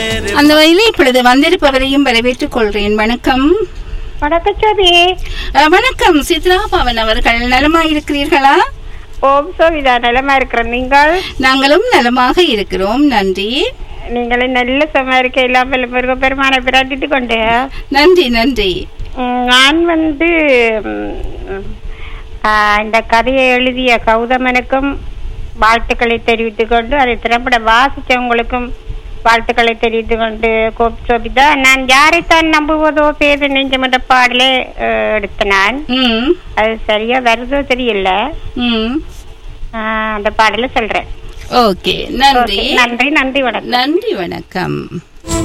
அந்த வகையில் இப்பொழுது வந்திருப்பவரையும் வரவேற்றுக் கொள்கிறேன் வணக்கம் வணக்கம் சோபி அஹ், வணக்கம் சித்ரா பவன் அவர்கள் நலமா இருக்கிறீர்களா ஓம் சோபிதா நலமா இருக்கிறோம் நீங்கள் நாங்களும் நலமாக இருக்கிறோம் நன்றி நீங்களே நல்ல சம இருக்க இல்லாமல் பெருக பெருமானை பிரார்த்திட்டு கொண்டு நன்றி நன்றி ம், நான் வந்து ம், ஆ, இந்த கதையை எழுதிய கௌதமனுக்கும் வாழ்த்துக்களை தெரிவித்துக் கொண்டு அதை திரைப்பட வாசிச்சவங்களுக்கும் வாழ்த்துக்களை தெரிவித்துக் கொண்டு கோப் சோபிதா நான் யாரைத்தான் நம்புவதோ பேத நெஞ்சம் என்ற பாடலே அஹ், எடுத்த நான் ம் அது சரியா வருதோ தெரியல ம் ஆ, அந்த பாடலை சொல்றேன் ஓகே நன்றி நன்றி நன்றி வணக்கம் நன்றி வணக்கம்